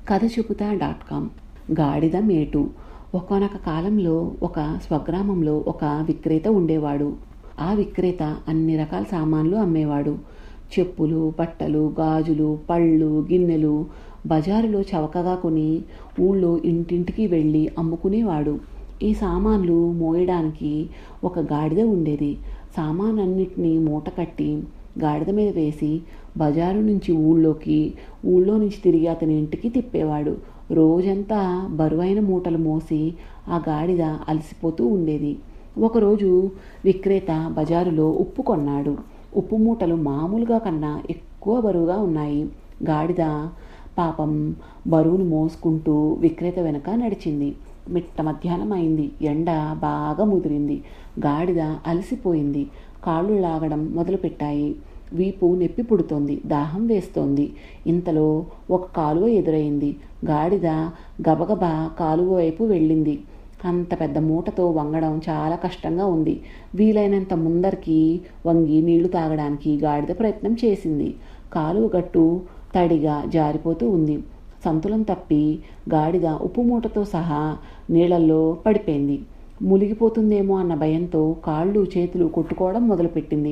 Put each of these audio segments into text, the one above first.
కథ చెబుతా dot com గాడిద మేటు ఒకానొక కాలంలో ఒక స్వగ్రామంలో ఒక విక్రేత ఉండేవాడు ఆ విక్రేత అన్ని రకాల సామాన్లు అమ్మేవాడు చెప్పులు బట్టలు గాజులు పళ్ళు గిన్నెలు బజారులో చవకగా కొని ఊళ్ళో ఇంటింటికి వెళ్ళి అమ్ముకునేవాడు ఈ సామాన్లు మోయడానికి ఒక గాడిద ఉండేది సామానన్నిటినీ మూట కట్టి గాడిద మీద వేసి బజారు నుంచి ఊళ్ళోకి ఊళ్ళో నుంచి తిరిగి అతని ఇంటికి తిప్పేవాడు రోజంతా బరువైన మూటలు మోసి ఆ గాడిద అలసిపోతూ ఉండేది ఒకరోజు విక్రేత బజారులో ఉప్పు కొన్నాడు ఉప్పు మూటలు మామూలుగా కన్నా ఎక్కువ బరువుగా ఉన్నాయి గాడిద పాపం బరువును మోసుకుంటూ విక్రేత వెనక నడిచింది మిట్ట మధ్యాహ్నం అయింది ఎండ బాగా ముదిరింది గాడిద అలసిపోయింది కాళ్ళు లాగడం మొదలుపెట్టాయి వీపు నొప్పి పుడుతోంది దాహం వేస్తోంది ఇంతలో ఒక కాలువ ఎదురైంది గాడిద గబగబా కాలువ వైపు వెళ్ళింది అంత పెద్ద మూటతో వంగడం చాలా కష్టంగా ఉంది వీలైనంత ముందరికి వంగి నీళ్లు తాగడానికి గాడిద ప్రయత్నం చేసింది కాలువ గట్టు తడిగా జారిపోతూ ఉంది సంతులం తప్పి గాడిద ఉప్పు మూటతో సహా నీళ్లలో పడిపోయింది మునిగిపోతుందేమో అన్న భయంతో కాళ్ళు చేతులు కొట్టుకోవడం మొదలుపెట్టింది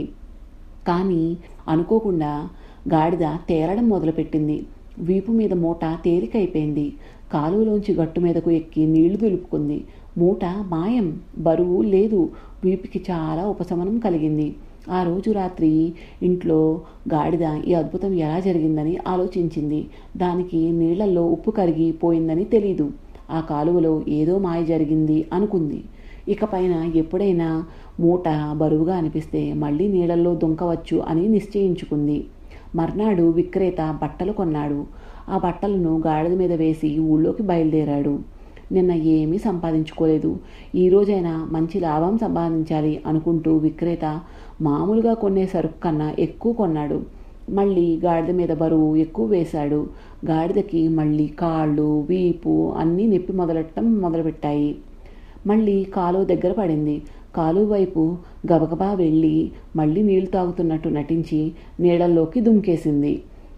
కానీ అనుకోకుండా గాడిద తేలడం మొదలుపెట్టింది వీపు మీద మూట తేలికైపోయింది కాలువలోంచి గట్టు మీదకు ఎక్కి నీళ్లు దులుపుకుంది మూట మాయం బరువు లేదు వీపుకి చాలా ఉపశమనం కలిగింది ఆ రోజు రాత్రి ఇంట్లో గాడిద ఈ అద్భుతం ఎలా జరిగిందని ఆలోచించింది దానికి నీళ్లలో ఉప్పు కరిగి పోయిందని తెలీదు ఆ కాలువలో ఏదో మాయ జరిగింది అనుకుంది ఇకపైన ఎప్పుడైనా మూట బరువుగా అనిపిస్తే మళ్ళీ నీళ్ళల్లో దుంకవచ్చు అని నిశ్చయించుకుంది మర్నాడు విక్రేత బట్టలు కొన్నాడు ఆ బట్టలను గాడిద మీద వేసి ఊళ్ళోకి బయలుదేరాడు నిన్న ఏమీ సంపాదించుకోలేదు ఈ రోజైనా మంచి లాభం సంపాదించాలి అనుకుంటూ విక్రేత మామూలుగా కొనే సరుకు కన్నా ఎక్కువ కొన్నాడు మళ్ళీ గాడిద మీద బరువు ఎక్కువ వేశాడు గాడిదకి మళ్ళీ కాళ్ళు వీపు అన్నీ నొప్పి మొదలెట్టడం మొదలుపెట్టాయి మళ్ళీ కాలువ దగ్గర పడింది కాలువ వైపు గబగబా వెళ్ళి మళ్ళీ నీళ్లు తాగుతున్నట్టు నటించి నీళ్ళల్లోకి దుంకేసింది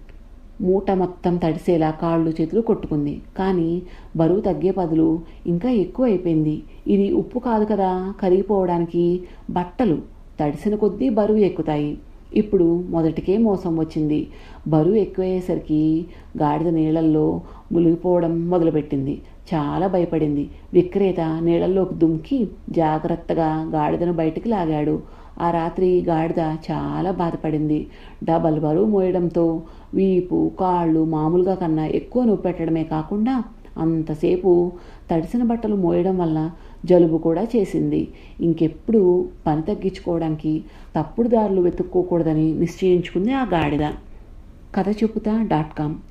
మూట మొత్తం తడిసేలా కాళ్ళు చేతులు కొట్టుకుంది కానీ బరువు తగ్గే బదులు ఇంకా ఎక్కువ అయిపోయింది ఇది ఉప్పు కాదు కదా కరిగిపోవడానికి బట్టలు తడిసిన కొద్దీ బరువు ఎక్కుతాయి ఇప్పుడు మొదటికే మోసం వచ్చింది బరువు ఎక్కువయ్యేసరికి గాడిద నీళ్ళల్లో మునిగిపోవడం మొదలుపెట్టింది చాలా భయపడింది విక్రేత నీళ్ళల్లోకి దుంకి జాగ్రత్తగా గాడిదను బయటికి లాగాడు ఆ రాత్రి గాడిద చాలా బాధపడింది డబల్ బరువు మోయడంతో వీపు కాళ్ళు మామూలుగా కన్నా ఎక్కువ నొప్పి పెట్టడమే కాకుండా అంతసేపు తడిసిన బట్టలు మోయడం వల్ల జలుబు కూడా చేసింది ఇంకెప్పుడు పని తగ్గించుకోవడానికి తప్పుడు దారులు వెతుక్కోకూడదని నిశ్చయించుకుంది ఆ గాడిద కథ చెప్పుతా డాట్ కామ్